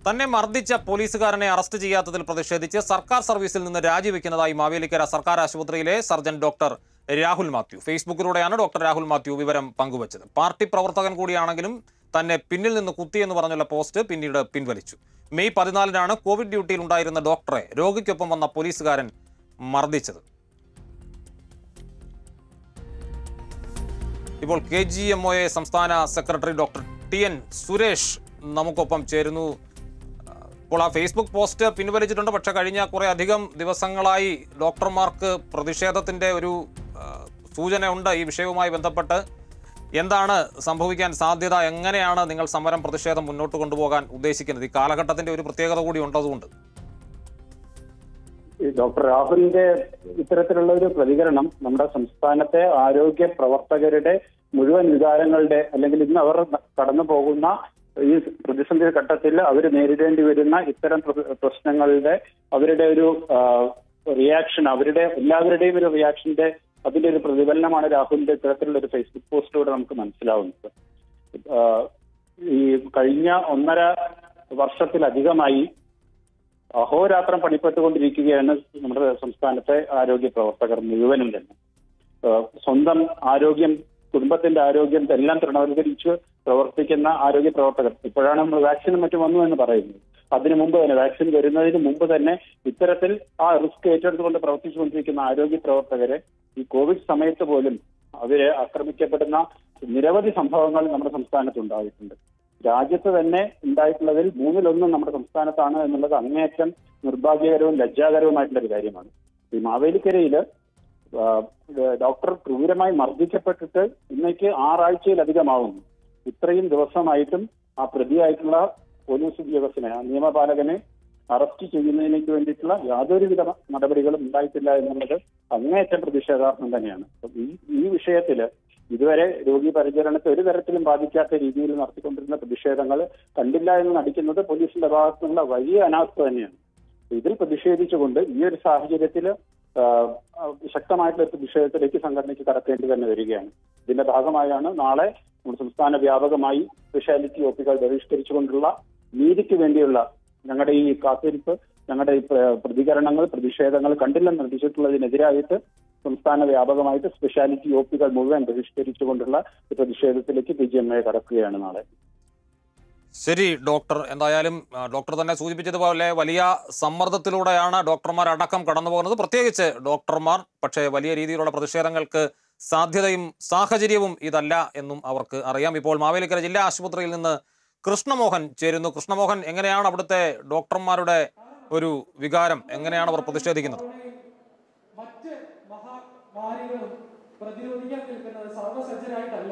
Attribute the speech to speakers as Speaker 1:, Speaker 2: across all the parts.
Speaker 1: തന്നെ മർദ്ദിച്ച പോലീസുകാരനെ അറസ്റ്റ് ചെയ്യാത്തതിൽ പ്രതിഷേധിച്ച് സർക്കാർ സർവീസിൽ നിന്ന് രാജിവെക്കുന്നതായി മാവേലിക്കര സർക്കാർ ആശുപത്രിയിലെ സർജൻ ഡോക്ടർ രാഹുൽ മാത്യു ഫേസ്ബുക്കിലൂടെയാണ് ഡോക്ടർ രാഹുൽ മാത്യു വിവരം പങ്കുവച്ചത് പാർട്ടി പ്രവർത്തകൻ കൂടിയാണെങ്കിലും തന്നെ പിന്നിൽ നിന്ന് കുത്തിയെന്ന് പറഞ്ഞുള്ള പോസ്റ്റ് പിന്നീട് പിൻവലിച്ചു മെയ് പതിനാലിനാണ് കോവിഡ് ഡ്യൂട്ടിയിൽ ഉണ്ടായിരുന്ന ഡോക്ടറെ രോഗിക്കൊപ്പം വന്ന പോലീസുകാരൻ മർദ്ദിച്ചത് ഇപ്പോൾ K G M O A സംസ്ഥാന secretary doctor T N Suresh നമുക്കൊപ്പം ചേരുന്നു ഇപ്പോൾ ആ ഫേസ്ബുക്ക് പോസ്റ്റ് പിൻവലിച്ചിട്ടുണ്ട് പക്ഷെ കഴിഞ്ഞ കുറെ അധികം ദിവസങ്ങളായി ഡോക്ടർമാർക്ക് പ്രതിഷേധത്തിന്റെ ഒരു ആ, സൂചനയുണ്ട് ഈ വിഷയവുമായി ബന്ധപ്പെട്ട് എന്താണ് സംഭവിക്കാൻ സാധ്യത എങ്ങനെയാണ് നിങ്ങൾ സമരം പ്രതിഷേധം മുന്നോട്ട് കൊണ്ടുപോകാൻ ഉദ്ദേശിക്കുന്നത് ഈ കാലഘട്ടത്തിന്റെ ഒരു പ്രത്യേകത കൂടി ഉണ്ടതുകൊണ്ട്
Speaker 2: ഈ ഡോക്ടർ രാഹുലിന്റെ ഇത്തരത്തിലുള്ള ഒരു പ്രതികരണം നമ്മുടെ സംസ്ഥാനത്തെ ആരോഗ്യ പ്രവർത്തകരുടെ മുഴുവൻ വികാരങ്ങളുടെ അല്ലെങ്കിൽ ഇന്ന് അവർ കടന്നു പോകുന്ന ഈ പ്രതിസന്ധി ഘട്ടത്തിൽ അവർ നേരിടേണ്ടി വരുന്ന ഇത്തരം പ്ര- പ്രശ്നങ്ങളുടെ അവരുടെ ഒരു റിയാക്ഷൻ അവരുടെ എല്ലാവരുടെയും ഒരു റിയാക്ഷന്റെ അതിന്റെ ഒരു പ്രതിഫലനമാണ് രാഹുലിന്റെ ഇത്തരത്തിലുള്ള ഒരു ഫേസ്ബുക്ക് പോസ്റ്റിലൂടെ നമുക്ക് മനസ്സിലാവുന്നത് ആ, ഈ കഴിഞ്ഞ ഒന്നര വർഷത്തിലധികമായി അഹോരാത്രം പണിപ്പെട്ടുകൊണ്ടിരിക്കുകയാണ് നമ്മുടെ സംസ്ഥാനത്തെ ആരോഗ്യ പ്രവർത്തകർ മുഴുവനും തന്നെ ഏഹ് സ്വന്തം ആരോഗ്യം കുടുംബത്തിന്റെ ആരോഗ്യം എല്ലാം തൃണവൽക്കരിച്ച് പ്രവർത്തിക്കുന്ന ആരോഗ്യ പ്രവർത്തകർ ഇപ്പോഴാണ് നമ്മൾ വാക്സിനും മറ്റും വന്നു എന്ന് പറയുന്നത് അതിനു മുമ്പ് തന്നെ വാക്സിൻ വരുന്നതിന് മുമ്പ് തന്നെ ഇത്തരത്തിൽ ആ റിസ്ക് ഏറ്റെടുത്തുകൊണ്ട് പ്രവർത്തിച്ചുകൊണ്ടിരിക്കുന്ന ആരോഗ്യ പ്രവർത്തകരെ ഈ കോവിഡ് സമയത്ത് പോലും അവരെ ആക്രമിക്കപ്പെടുന്ന നിരവധി സംഭവങ്ങൾ നമ്മുടെ സംസ്ഥാനത്ത് ഉണ്ടായിട്ടുണ്ട് രാജ്യത്ത് തന്നെ ഉണ്ടായിട്ടുള്ളതിൽ മൂന്നിലൊന്നും നമ്മുടെ സംസ്ഥാനത്താണ് എന്നുള്ളത് അങ്ങേയറ്റം നിർഭാഗ്യകരവും ലജ്ജാകരവുമായിട്ടുള്ള ഒരു കാര്യമാണ് ഈ മാവേലിക്കരയില് ആ, ഡോക്ടർ ക്രൂരമായി മർദ്ദിക്കപ്പെട്ടിട്ട് ഇന്നേക്ക് ആറാഴ്ചയിലധികമാവുന്നു ഇത്രയും ദിവസമായിട്ടും ആ പ്രതിയായിട്ടുള്ള പോലീസ് ഉദ്യോഗസ്ഥനെ ആ നിയമപാലകനെ അറസ്റ്റ് ചെയ്യുന്നതിലേക്ക് വേണ്ടിയിട്ടുള്ള യാതൊരുവിധ നടപടികളും ഉണ്ടായിട്ടില്ല എന്നുള്ളത് അങ്ങേയറ്റം പ്രതിഷേധാർഹം തന്നെയാണ് അപ്പം ഈ ഈ വിഷയത്തില് ഇതുവരെ രോഗി പരിചരണത്തെ ഒരു തരത്തിലും ബാധിക്കാത്ത രീതിയിൽ നടത്തിക്കൊണ്ടിരുന്ന പ്രതിഷേധങ്ങൾ കണ്ടില്ല എന്ന് നടിക്കുന്നത് പോലീസിന്റെ ഭാഗത്തു നിന്നുള്ള വലിയ അനാസ്ഥ തന്നെയാണ് ഇതിൽ പ്രതിഷേധിച്ചുകൊണ്ട് ഈ ഒരു സാഹചര്യത്തിൽ ശക്തമായിട്ടുള്ള ഒരു പ്രതിഷേധത്തിലേക്ക് സംഘടനയ്ക്ക് കടക്കേണ്ടി തന്നെ വരികയാണ് ഇതിന്റെ ഭാഗമായാണ് നാളെ നമ്മുടെ സംസ്ഥാന വ്യാപകമായി സ്പെഷ്യാലിറ്റി ഒപ്പികൾ ബഹിഷ്കരിച്ചുകൊണ്ടുള്ള നീതിക്ക് വേണ്ടിയുള്ള ഞങ്ങളുടെ ഈ കാത്തിരിപ്പ് ഞങ്ങളുടെ ഈ പ്ര- പ്രതികരണങ്ങൾ പ്രതിഷേധങ്ങൾ കണ്ടില്ലെന്ന് നടിച്ചിട്ടുള്ളതിനെതിരായിട്ട് സംസ്ഥാന വ്യാപകമായിട്ട് സ്പെഷ്യാലിറ്റി ഒപ്പികൾ മുഴുവൻ ബഹിഷ്കരിച്ചുകൊണ്ടുള്ള ഒരു പ്രതിഷേധത്തിലേക്ക് പി ജി എം എ കടക്കുകയാണ് നാളെ
Speaker 1: ശരി ഡോക്ടർ എന്തായാലും ആ, ഡോക്ടർ തന്നെ സൂചിപ്പിച്ചതുപോലെ വലിയ സമ്മർദ്ദത്തിലൂടെയാണ് ഡോക്ടർമാർ അടക്കം കടന്നു പോകുന്നത് പ്രത്യേകിച്ച് ഡോക്ടർമാർ പക്ഷേ വലിയ രീതിയിലുള്ള പ്രതിഷേധങ്ങൾക്ക് സാധ്യതയും സാഹചര്യവും ഇതല്ല എന്നും അവർക്ക് അറിയാം ഇപ്പോൾ മാവേലിക്കര ജില്ലാ ആശുപത്രിയിൽ നിന്ന് കൃഷ്ണമോഹൻ ചേരുന്നു കൃഷ്ണമോഹൻ എങ്ങനെയാണ് അവിടുത്തെ ഡോക്ടർമാരുടെ ഒരു വികാരം എങ്ങനെയാണ് അവർ പ്രതിഷേധിക്കുന്നത്
Speaker 3: മറ്റ് മഹാമാരികളും പ്രതിരോധിക്കാൻ നിൽക്കുന്നത് സർവ്വസജ്ജരായിട്ടല്ല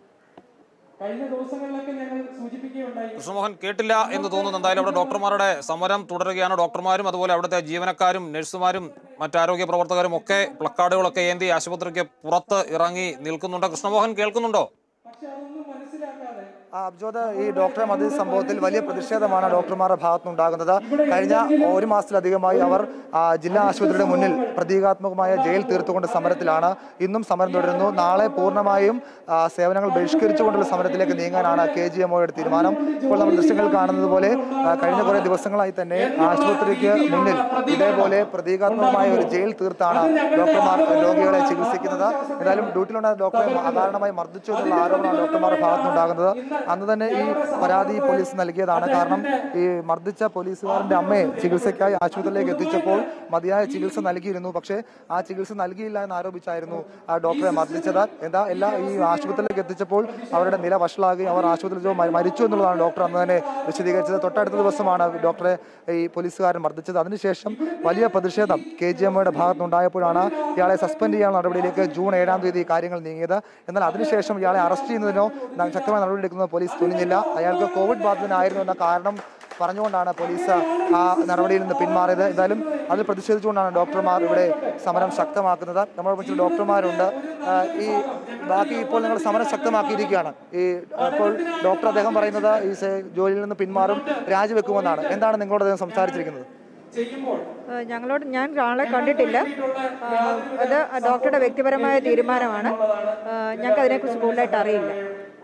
Speaker 3: കഴിഞ്ഞ ദിവസങ്ങളിലൊക്കെ ഞങ്ങൾ സൂചിപ്പിക്കുകയുണ്ടായി
Speaker 1: കൃഷ്ണമോഹൻ കേട്ടില്ല എന്ന് തോന്നുന്നു എന്തായാലും അവിടെ ഡോക്ടർമാരുടെ സമരം തുടരുകയാണ് ഡോക്ടർമാരും അതുപോലെ അവിടുത്തെ ജീവനക്കാരും നഴ്സുമാരും മറ്റാരോഗ്യ പ്രവർത്തകരും ഒക്കെ പ്ലക്കാർഡുകളൊക്കെ ഏന്തി ആശുപത്രിക്ക് പുറത്ത് ഇറങ്ങി നിൽക്കുന്നുണ്ട് കൃഷ്ണമോഹൻ കേൾക്കുന്നുണ്ടോ
Speaker 3: പക്ഷെ അതൊന്നും മനസ്സിലാക്കാതെ
Speaker 4: ആ, അബ്ജോദ് ഈ ഡോക്ടറെ മതി സംഭവത്തിൽ വലിയ പ്രതിഷേധമാണ് ഡോക്ടർമാരുടെ ഭാഗത്തുനിന്നുണ്ടാകുന്നത് കഴിഞ്ഞ ഒരു മാസത്തിലധികമായി അവർ ആ, ജില്ലാ ആശുപത്രിയുടെ മുന്നിൽ പ്രതീകാത്മകമായ ജയിൽ തീർത്തുകൊണ്ട് സമരത്തിലാണ് ഇന്നും സമരം തുടരുന്നു നാളെ പൂർണ്ണമായും ആ, സേവനങ്ങൾ ബഹിഷ്കരിച്ചുകൊണ്ടുള്ള സമരത്തിലേക്ക് നീങ്ങാനാണ് കെ ജി എം ഒയുടെ തീരുമാനം ഇപ്പോൾ നമ്മൾ ദൃശ്യങ്ങൾ കാണുന്നത് പോലെ ആ, കഴിഞ്ഞ കുറേ ദിവസങ്ങളായി തന്നെ ആശുപത്രിക്ക് മുന്നിൽ ഇതേപോലെ പ്രതീകാത്മകമായ ഒരു ജയിൽ തീർത്താണ് ഡോക്ടർമാർ രോഗികളെ ചികിത്സിക്കുന്നത് എന്തായാലും ഡ്യൂട്ടിയിലുണ്ടായ ഡോക്ടറെ അകാരണമായി മർദ്ദിച്ചു എന്നുള്ള ആരോപണമാണ് ഡോക്ടർമാരുടെ ഭാഗത്തുനിന്നുണ്ടാകുന്നത് അന്ന് തന്നെ ഈ പരാതി പോലീസ് നൽകിയതാണ് കാരണം ഈ മർദ്ദിച്ച പോലീസുകാരന്റെ അമ്മയെ ചികിത്സയ്ക്കായി ആശുപത്രിയിലേക്ക് എത്തിച്ചപ്പോൾ മതിയായ ചികിത്സ നൽകിയിരുന്നു പക്ഷേ ആ ചികിത്സ നൽകിയില്ല എന്ന് ആരോപിച്ചായിരുന്നു ആ ഡോക്ടറെ മർദ്ദിച്ചത് എന്താ എല്ലാ ഈ ആശുപത്രിയിലേക്ക് എത്തിച്ചപ്പോൾ അവരുടെ നില വഷളാകുകയും അവർ ആശുപത്രിയിൽ വെച്ച് മ- മരിച്ചു എന്നുള്ളതാണ് ഡോക്ടർ അന്ന് തന്നെ വിശദീകരിച്ചത് തൊട്ടടുത്ത ദിവസമാണ് ഡോക്ടറെ ഈ പോലീസുകാരൻ മർദ്ദിച്ചത് അതിനുശേഷം വലിയ പ്രതിഷേധം കെ ജി എമ്മയുടെ ഭാഗത്തുനിന്നുണ്ടായപ്പോഴാണ് ഇയാളെ സസ്പെൻഡ് ചെയ്യാനുള്ള നടപടിയിലേക്ക് ജൂൺ ഏഴാം തീയതി ഈ കാര്യങ്ങൾ നീങ്ങിയത് എന്നാൽ അതിനുശേഷം ഇയാളെ അറസ്റ്റ് ചെയ്യുന്നതിനോ ന- ശക്തമായ നടപടി എടുക്കുന്നത് പോലീസ് തുനിഞ്ഞില്ല അയാൾക്ക് കോവിഡ് ബാധിതനായിരുന്നു എന്ന കാരണം പറഞ്ഞുകൊണ്ടാണ് പോലീസ് ആ നടപടിയിൽ നിന്ന് പിന്മാറിയത് എന്തായാലും അതിൽ പ്രതിഷേധിച്ചുകൊണ്ടാണ് ഡോക്ടർമാർ ഇവിടെ സമരം ശക്തമാക്കുന്നത് നമ്മളോട് ചില ഡോക്ടർമാരുണ്ട് ആ, ഈ ബാക്കി ഇപ്പോൾ നിങ്ങൾ സമരം ശക്തമാക്കിയിരിക്കുകയാണ് ഈ ഇപ്പോൾ ഡോക്ടർ അദ്ദേഹം പറയുന്നത് ഈ സെ- ജോലിയിൽ നിന്ന് പിന്മാറും രാജിവെക്കുമെന്നാണ് എന്താണ് നിങ്ങളോട് അദ്ദേഹം സംസാരിച്ചിരിക്കുന്നത്
Speaker 3: ചെയ്യുമ്പോൾ
Speaker 5: ഏഹ് ഞങ്ങളോട് ഞാൻ ആളെ കണ്ടിട്ടില്ല ആഹ് അത് ഡോക്ടറുടെ വ്യക്തിപരമായ തീരുമാനമാണ് ആഹ് ഞങ്ങൾക്ക് അതിനെക്കുറിച്ച് കൂടുതലായിട്ട് അറിയില്ല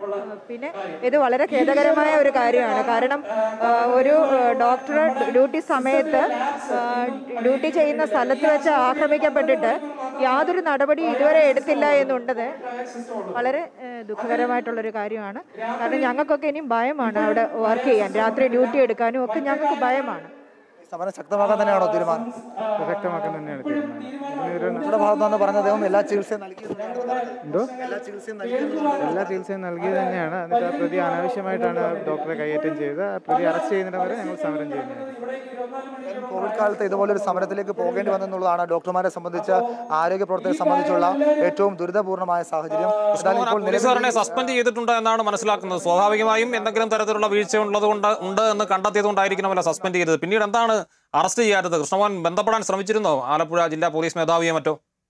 Speaker 5: പിന്നെ ഇത് വളരെ ഖേദകരമായ ഒരു കാര്യമാണ് കാരണം ആ, ഒരു ആ, ഡോക്ടർ ഡ്യൂട്ടി സമയത്ത് ആ, ഡ്യൂട്ടി ചെയ്യുന്ന സ്ഥലത്ത് വെച്ച് ആക്രമിക്കപ്പെട്ടിട്ട് യാതൊരു നടപടി ഇതുവരെ എടുത്തില്ല എന്നുള്ളത് വളരെ ആ, ദുഃഖകരമായിട്ടുള്ളൊരു കാര്യമാണ് കാരണം ഞങ്ങൾക്കൊക്കെ ഇനിയും ഭയമാണ് അവിടെ വർക്ക് ചെയ്യാൻ രാത്രി ഡ്യൂട്ടി എടുക്കാനും ഒക്കെ ഞങ്ങൾക്ക് ഭയമാണ്
Speaker 4: ഈ സമരം ശക്തമാക്കാൻ തന്നെയാണോ തീരുമാനം
Speaker 6: ശക്തമാക്കാൻ തന്നെയാണ് തീരുമാനം ഇതിനൊരു
Speaker 4: നിങ്ങളുടെ ഭാഗത്തുനിന്ന് പറഞ്ഞ അദ്ദേഹം എല്ലാ ചികിത്സയും നൽകിയെന്നുള്ളതാണ് പറഞ്ഞത്.
Speaker 6: എന്തോ
Speaker 4: എല്ലാ ചികിത്സയും നൽകിയെന്നുള്ളതാണ്
Speaker 6: എല്ലാ ചികിത്സയും നൽകിയത് തന്നെയാണ് എന്നിട്ട് ആ പ്രതി അനാവശ്യമായിട്ടാണ് ഡോക്ടറെ കൈയേറ്റം ചെയ്തത് ആ പ്രതി അറസ്റ്റ് ചെയ്യുന്നതിന് വരെ ഞങ്ങൾ സമരം ചെയ്യുന്നതായിരുന്നു
Speaker 4: കോവിഡ് കാലത്ത് ഇതുപോലൊരു സമരത്തിലേക്ക് പോകേണ്ടി വന്നെന്നുള്ളതാണ് ഡോക്ടർമാരെ സംബന്ധിച്ച് ആരോഗ്യ പ്രവർത്തകരെ സംബന്ധിച്ചുള്ള ഏറ്റവും ദുരിതപൂർണമായ സാഹചര്യം എന്തായാലും ഇപ്പോൾ
Speaker 1: പോലീസുകാരനെ
Speaker 4: നിലവിൽ
Speaker 1: സസ്പെൻഡ് ചെയ്തിട്ടുണ്ട് എന്നാണ് മനസ്സിലാക്കുന്നത് സ്വാഭാവികമായും എന്തെങ്കിലും തരത്തിലുള്ള വീഴ്ച ഉള്ളത് കൊണ്ട് ഉണ്ട് എന്ന് കണ്ടെത്തിയത് കൊണ്ടായിരിക്കണമല്ലോ സസ്പെൻഡ് ചെയ്തത് പിന്നീട് എന്താണ് അറസ്റ്റ് ചെയ്യാത്തത് കൃഷ്ണമോഹൻ ബന്ധപ്പെടാൻ ശ്രമിച്ചിരുന്നോ ആലപ്പുഴ ജില്ലാ പോലീസ് മേധാവിയെ മറ്റോ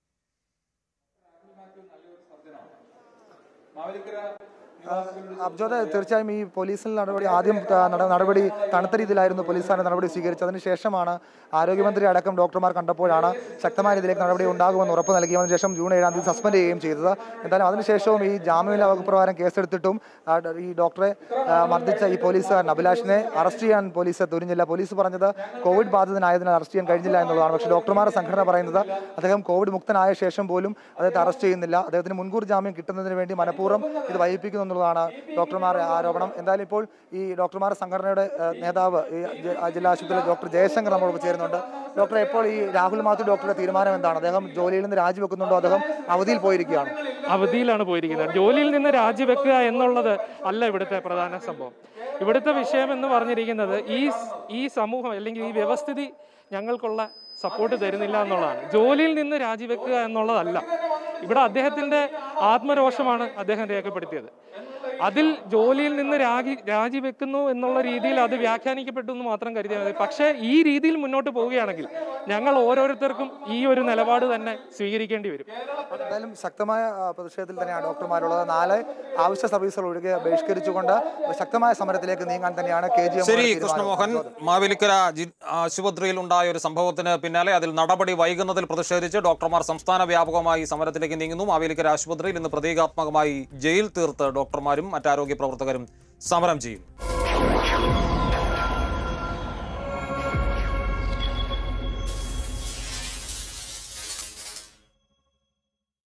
Speaker 4: അബ്ജോദ് തീർച്ചയായും ഈ പോലീസിൽ നടപടി ആദ്യം ത- നട- നടപടി തണുത്ത രീതിയിലായിരുന്നു പോലീസുകാരുടെ നടപടി സ്വീകരിച്ചത് അതിനുശേഷമാണ് ആരോഗ്യമന്ത്രി അടക്കം ഡോക്ടർമാർ കണ്ടപ്പോഴാണ് ശക്തമായ രീതിയിലേക്ക് നടപടി ഉണ്ടാകുമെന്ന് ഉറപ്പ് നൽകിയതിനു ശേഷം ജൂൺ ഏഴാം തീയതി സസ്പെൻഡ് ചെയ്യുകയും ചെയ്തത് എന്തായാലും അതിനുശേഷവും ഈ ജാമ്യമില്ലാ വകുപ്പ് പ്രകാരം കേസെടുത്തിട്ടും ആ, ഡ- ഈ ഡോക്ടറെ ആ, മർദ്ദിച്ച ഈ പോലീസുകാരൻ അഭിലാഷിനെ അറസ്റ്റ് ചെയ്യാൻ പോലീസ് തുനിഞ്ഞില്ല പോലീസ് പറഞ്ഞത് കോവിഡ് ബാധിതനായതിനാൽ അറസ്റ്റ് ചെയ്യാൻ കഴിഞ്ഞില്ല എന്നുള്ളതാണ് പക്ഷേ ഡോക്ടർമാരുടെ സംഘടന പറയുന്നത് അദ്ദേഹം കോവിഡ് മുക്തനായ ശേഷം പോലും അദ്ദേഹത്തെ അറസ്റ്റ് ചെയ്യുന്നില്ല അദ്ദേഹത്തിന് മുൻകൂർ ജാമ്യം കിട്ടുന്നതിന് വേണ്ടി മനഃപൂർവ്വം ഇത് വൈകിപ്പിക്കുന്നു എന്നുള്ളതാണ് ഡോക്ടർമാരുടെ ആരോപണം എന്തായാലും ഇപ്പോൾ ഈ ഡോക്ടർമാരുടെ സംഘടനയുടെ ഏഹ്, നേതാവ് ഈ ജ- ആ ജില്ലാ ആശുപത്രിയിലെ ഡോക്ടർ ജയശങ്കർ നമ്മളോട് ചേരുന്നുണ്ട് ഡോക്ടർ ഇപ്പോൾ ഈ രാഹുൽ മാത്യു ഡോക്ടറുടെ തീരുമാനം എന്താണ് അദ്ദേഹം ജോലിയിൽ നിന്ന് രാജിവെക്കുന്നുണ്ടോ അദ്ദേഹം അവധിയിൽ പോയിരിക്കുകയാണ്
Speaker 7: അവധിയിലാണ് പോയിരിക്കുന്നത് ജോലിയിൽ നിന്ന് രാജിവെക്കുക എന്നുള്ളത് അല്ല ഇവിടുത്തെ പ്രധാന സംഭവം ഇവിടുത്തെ വിഷയം എന്ന് പറഞ്ഞിരിക്കുന്നത് ഈ സ്- ഈ സമൂഹം അല്ലെങ്കിൽ ഈ വ്യവസ്ഥിതി ഞങ്ങൾക്കുള്ള സപ്പോർട്ട് തരുന്നില്ല എന്നുള്ളതാണ് ജോലിയിൽ നിന്ന് രാജിവെക്കുക എന്നുള്ളതല്ല ഇവിടെ അദ്ദേഹത്തിന്റെ ആത്മരോഷമാണ് അദ്ദേഹം രേഖപ്പെടുത്തിയത് അതിൽ ജോലിയിൽ നിന്ന് രാജി രാജിവെക്കുന്നു എന്നുള്ള രീതിയിൽ അത് വ്യാഖ്യാനിക്കപ്പെട്ടു എന്ന് മാത്രം കരുതിയാൽ മതി പക്ഷേ ഈ രീതിയിൽ മുന്നോട്ട് പോവുകയാണെങ്കിൽ ഞങ്ങൾ ഓരോരുത്തർക്കും ഈ ഒരു നിലപാട് തന്നെ സ്വീകരിക്കേണ്ടി വരും
Speaker 4: എന്തായാലും ശക്തമായ ആ, പ്രതിഷേധത്തിൽ തന്നെയാണ് ഡോക്ടർമാരുള്ളത് നാല് ആവശ്യ സർവീസുകൾ ഒഴികെ ബഹിഷ്കരിച്ചുകൊണ്ട് ശക്തമായ സമരത്തിലേക്ക് നീങ്ങാൻ തന്നെയാണ് കെ ജി എം
Speaker 1: ശരി കൃഷ്ണമോഹൻ മാവേലിക്കര ജി- ആശുപത്രിയിൽ ഉണ്ടായ ഒരു സംഭവത്തിന് പിന്നാലെ അതിൽ നടപടി വൈകുന്നതിൽ പ്രതിഷേധിച്ച് ഡോക്ടർമാർ സംസ്ഥാന വ്യാപകമായി സമരത്തിലേക്ക് നീങ്ങുന്നു മാവേലിക്കര ആശുപത്രിയിൽ ഇന്ന് പ്രതീകാത്മകമായി ജയിൽ തീർത്ത് ഡോക്ടർമാരും മറ്റാരോഗ്യ പ്രവർത്തകരും സമരം ചെയ്യും